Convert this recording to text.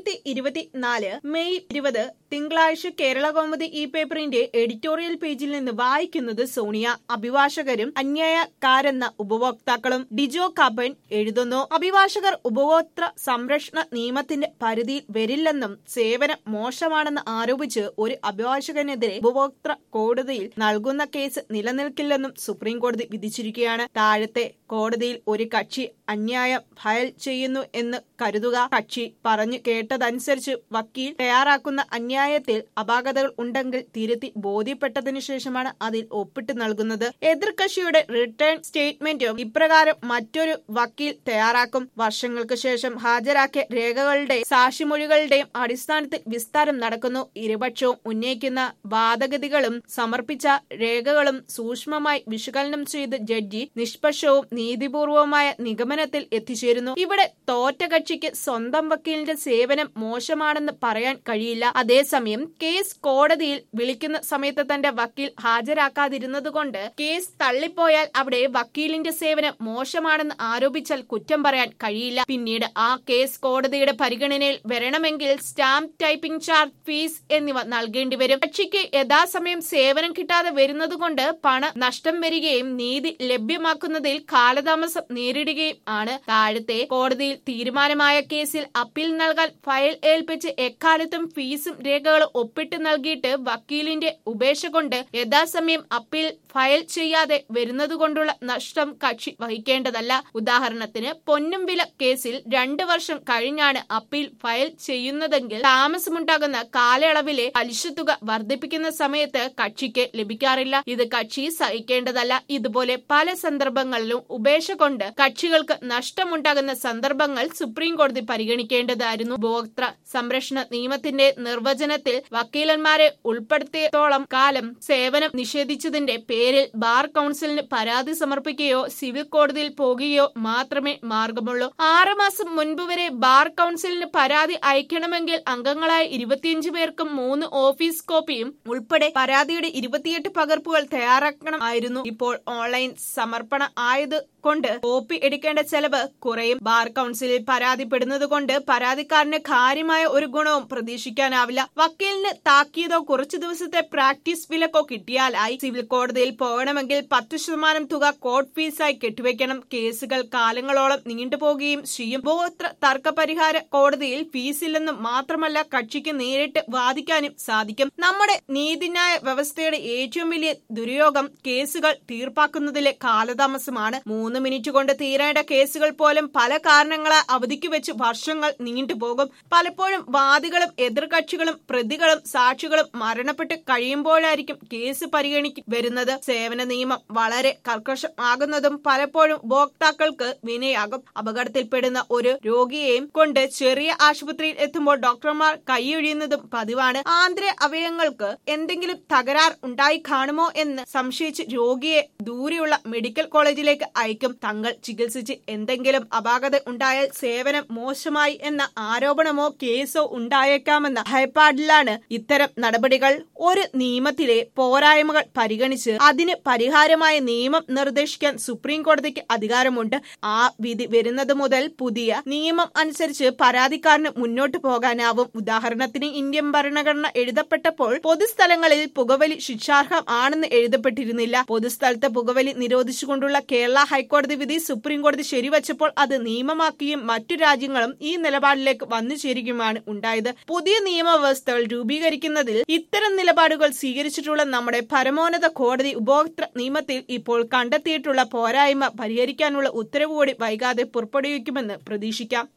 രണ്ടായിരത്തി ഇരുപത്തിനാല് മെയ് ഇരുപത് തിങ്കളാഴ്ച കേരള കൗമുദി ഈ പേപ്പറിന്റെ എഡിറ്റോറിയൽ പേജിൽ നിന്ന് വായിക്കുന്നത് സോണിയ അഭിഭാഷകരും അന്യായക്കാരെന്ന ഉപഭോക്താക്കളും ഡിജോ കബൻ എഴുതുന്നു അഭിഭാഷകർ ഉപഭോക്തൃ സംരക്ഷണ നിയമത്തിന്റെ പരിധിയിൽ വരില്ലെന്നും സേവനം മോശമാണെന്ന് ആരോപിച്ച് ഒരു അഭിഭാഷകനെതിരെ ഉപഭോക്തൃ കോടതിയിൽ നൽകുന്ന കേസ് നിലനിൽക്കില്ലെന്നും സുപ്രീം കോടതി വിധിച്ചിരിക്കുകയാണ് താഴത്തെ കോടതിയിൽ ഒരു കക്ഷി അന്യായം ഫയൽ ചെയ്യുന്നു എന്ന് കരുതുക കക്ഷി പറഞ്ഞു കേട്ടതനുസരിച്ച് വക്കീൽ തയ്യാറാക്കുന്ന അന്യായത്തിൽ അപാകതകൾ ഉണ്ടെങ്കിൽ തിരുത്തി ബോധ്യപ്പെട്ടതിനു ശേഷമാണ് അതിൽ ഒപ്പിട്ട് നൽകുന്നത് എതിർകക്ഷിയുടെ റിട്ടേൺ സ്റ്റേറ്റ്മെന്റും ഇപ്രകാരം മറ്റൊരു വക്കീൽ തയ്യാറാക്കും വർഷങ്ങൾക്ക് ശേഷം ഹാജരാക്കിയ രേഖകളുടെ സാക്ഷിമൊഴികളുടെയും അടിസ്ഥാനത്തിൽ വിസ്താരം നടക്കുന്നു ഇരുപക്ഷവും ഉന്നയിക്കുന്ന വാദഗതികളും സമർപ്പിച്ച രേഖകളും സൂക്ഷ്മമായി വിശകലനം ചെയ്ത് ജഡ്ജി നിഷ്പക്ഷവും നീതിപൂർവവുമായ നിഗമനത്തിൽ എത്തിച്ചേരുന്നു ഇവിടെ തോറ്റ കക്ഷിക്ക് സ്വന്തം വക്കീലിന്റെ സേവനം മോശമാണെന്ന് പറയാൻ കഴിയില്ല അതേസമയം കേസ് കോടതിയിൽ വിളിക്കുന്ന സമയത്ത് തന്റെ വക്കീൽ ഹാജരാക്കാതിരുന്നതുകൊണ്ട് കേസ് തള്ളിപ്പോയാൽ അവിടെ വക്കീലിന്റെ സേവനം മോശമാണെന്ന് ആരോപിച്ചാൽ കുറ്റം പറയാൻ കഴിയില്ല പിന്നീട് ആ കേസ് കോടതിയുടെ പരിഗണനയിൽ വരണമെങ്കിൽ സ്റ്റാമ്പ് ടൈപ്പിംഗ് ചാർജ് ഫീസ് എന്നിവ നൽകേണ്ടി വരും കക്ഷിക്ക് യഥാസമയം സേവനം കിട്ടാതെ വരുന്നതുകൊണ്ട് പണ നഷ്ടം വരികയും നീതി ലഭ്യമാക്കുന്നതിൽ കാലതാമസം നേരിടുകയും ആണ് താഴത്തെ കോടതിയിൽ തീരുമാനമായ കേസിൽ അപ്പീൽ നൽകാൻ ഫയൽ ഏൽപ്പിച്ച് എക്കാലത്തും ഫീസും രേഖകളും ഒപ്പിട്ട് നൽകിയിട്ട് വക്കീലിന്റെ ഉപേക്ഷ കൊണ്ട് യഥാസമയം അപ്പീൽ ഫയൽ ചെയ്യാതെ വരുന്നതുകൊണ്ടുള്ള നഷ്ടം കക്ഷി വഹിക്കേണ്ടതല്ല ഉദാഹരണത്തിന് പൊന്നും വില കേസിൽ രണ്ടു വർഷം കഴിഞ്ഞാണ് അപ്പീൽ ഫയൽ ചെയ്യുന്നതെങ്കിൽ താമസമുണ്ടാകുന്ന കാലയളവിലെ പലിശത്തുക വർദ്ധിപ്പിക്കുന്ന സമയത്ത് കക്ഷിക്ക് ലഭിക്കാറില്ല ഇത് കക്ഷി സഹിക്കേണ്ടതല്ല ഇതുപോലെ പല സന്ദർഭങ്ങളിലും ഉപേക്ഷ കൊണ്ട് കക്ഷികൾക്ക് നഷ്ടമുണ്ടാകുന്ന സന്ദർഭങ്ങൾ സുപ്രീം കോടതി പരിഗണിക്കേണ്ടതായിരുന്നു ഉപഭോക്തൃ സംരക്ഷണ നിയമത്തിന്റെ നിർവചനത്തിൽ വക്കീലന്മാരെ ഉൾപ്പെടുത്തിയത്തോളം കാലം സേവനം നിഷേധിച്ചതിന്റെ പേരിൽ ബാർ കൌൺസിലിന് പരാതി സമർപ്പിക്കുകയോ സിവിൽ കോടതിയിൽ പോകുകയോ മാത്രമേ മാർഗമുള്ളൂ ആറുമാസം മുൻപ് വരെ ബാർ കൌൺസിലിന് പരാതി അയക്കണമെങ്കിൽ അംഗങ്ങളായ ഇരുപത്തിയഞ്ച് പേർക്കും മൂന്ന് ഓഫീസ് കോപ്പിയും ഉൾപ്പെടെ പരാതിയുടെ ഇരുപത്തിയെട്ട് പകർപ്പുകൾ തയ്യാറാക്കണം ആയിരുന്നു ഇപ്പോൾ ഓൺലൈൻ സമർപ്പണ ആയത് കൊണ്ട് കോപ്പി എടുക്കേണ്ട ചെലവ് കുറയും ബാർ കൌൺസിലിൽ പരാതിപ്പെടുന്നത് കൊണ്ട് പരാതിക്കാരന് കാര്യമായ ഒരു ഗുണവും പ്രതീക്ഷിക്കാനാവില്ല വക്കീലിന് താക്കീതോ കുറച്ചു ദിവസത്തെ പ്രാക്ടീസ് വിലക്കോ കിട്ടിയാലായി സിവിൽ കോടതിയിൽ പോകണമെങ്കിൽ പത്ത് ശതമാനം തുക കോർട്ട് ഫീസായി കെട്ടിവെക്കണം കേസുകൾ കാലങ്ങളോളം നീണ്ടുപോകുകയും ചെയ്യും ഉപഭോക്തൃ തർക്ക പരിഹാര കോടതിയിൽ ഫീസില്ലെന്നും മാത്രമല്ല കക്ഷിക്ക് നേരിട്ട് വാദിക്കാനും സാധിക്കും നമ്മുടെ നീതിന്യായ വ്യവസ്ഥയുടെ ഏറ്റവും വലിയ ദുര്യോഗം കേസുകൾ തീർപ്പാക്കുന്നതിലെ കാലതാമസമാണ് മൂന്ന് മിനിറ്റ് കൊണ്ട് തീരേണ്ട കേസുകൾ പോലും പല കാരണങ്ങളെ അവധിക്ക് വെച്ച് വർഷങ്ങൾ നീണ്ടുപോകും പലപ്പോഴും വാദികളും എതിർകക്ഷികളും പ്രതികളും സാക്ഷികളും മരണപ്പെട്ട് കഴിയുമ്പോഴായിരിക്കും കേസ് പരിഗണിക്ക് വരുന്നത് സേവന നിയമം വളരെ കർക്കശമാകുന്നതും പലപ്പോഴും ഉപഭോക്താക്കൾക്ക് വിനയാകും അപകടത്തിൽപ്പെടുന്ന ഒരു രോഗിയെയും കൊണ്ട് ചെറിയ ആശുപത്രിയിൽ എത്തുമ്പോൾ ഡോക്ടർമാർ കൈയൊഴിയുന്നതും പതിവാണ് ആന്തര അവയവങ്ങൾക്ക് എന്തെങ്കിലും തകരാർ ഉണ്ടായി കാണുമോ എന്ന് സംശയിച്ച് രോഗിയെ ദൂരെയുള്ള മെഡിക്കൽ കോളേജിലേക്ക് അയക്കും തങ്ങൾ ചികിത്സിച്ച് എന്തെങ്കിലും അപാകത ഉണ്ടായാൽ സേവനം മോശമായി എന്ന ആരോപണമോ കേസോ ഉണ്ടായേക്കാമെന്ന ഭയപ്പാടിലാണ് ഇത്തരം നടപടികൾ ഒരു നിയമത്തിലെ പോരായ്മകൾ പരിഗണിച്ച് അതിന് പരിഹാരമായ നിയമം നിർദ്ദേശിക്കാൻ സുപ്രീം കോടതിക്ക് അധികാരമുണ്ട് ആ വിധി വരുന്നത് മുതൽ പുതിയ നിയമം അനുസരിച്ച് പരാതിക്കാരന് മുന്നോട്ട് പോകാനാവും ഉദാഹരണത്തിന് ഇന്ത്യൻ ഭരണഘടന എഴുതപ്പെട്ടപ്പോൾ പൊതുസ്ഥലങ്ങളിൽ പുകവലി ശിക്ഷാർഹം ആണെന്ന് എഴുതപ്പെട്ടിരുന്നില്ല പൊതുസ്ഥലത്ത് പുകവലി നിരോധിച്ചുകൊണ്ടുള്ള കേരള ഹൈക്കോടതി വിധി സുപ്രീം കോടതി ശരിവച്ചപ്പോൾ അത് നിയമമാക്കുകയും മറ്റു രാജ്യങ്ങളും ഈ നിലപാടിലേക്ക് വന്നു ചേരുകയുമാണ് ഉണ്ടായത് പുതിയ നിയമവ്യവസ്ഥകൾ രൂപീകരിക്കുന്നതിൽ ഇത്തരം നിലപാടുകൾ സ്വീകരിച്ചിട്ടുള്ള നമ്മുടെ പരമോന്നത കോടതി ഉപഭോക്തൃ നിയമത്തിൽ ഇപ്പോൾ കണ്ടെത്തിയിട്ടുള്ള പോരായ്മ പരിഹരിക്കാനുള്ള ഉത്തരവ് കൂടി വൈകാതെ പുറപ്പെടുവിക്കുമെന്ന് പ്രതീക്ഷിക്കാം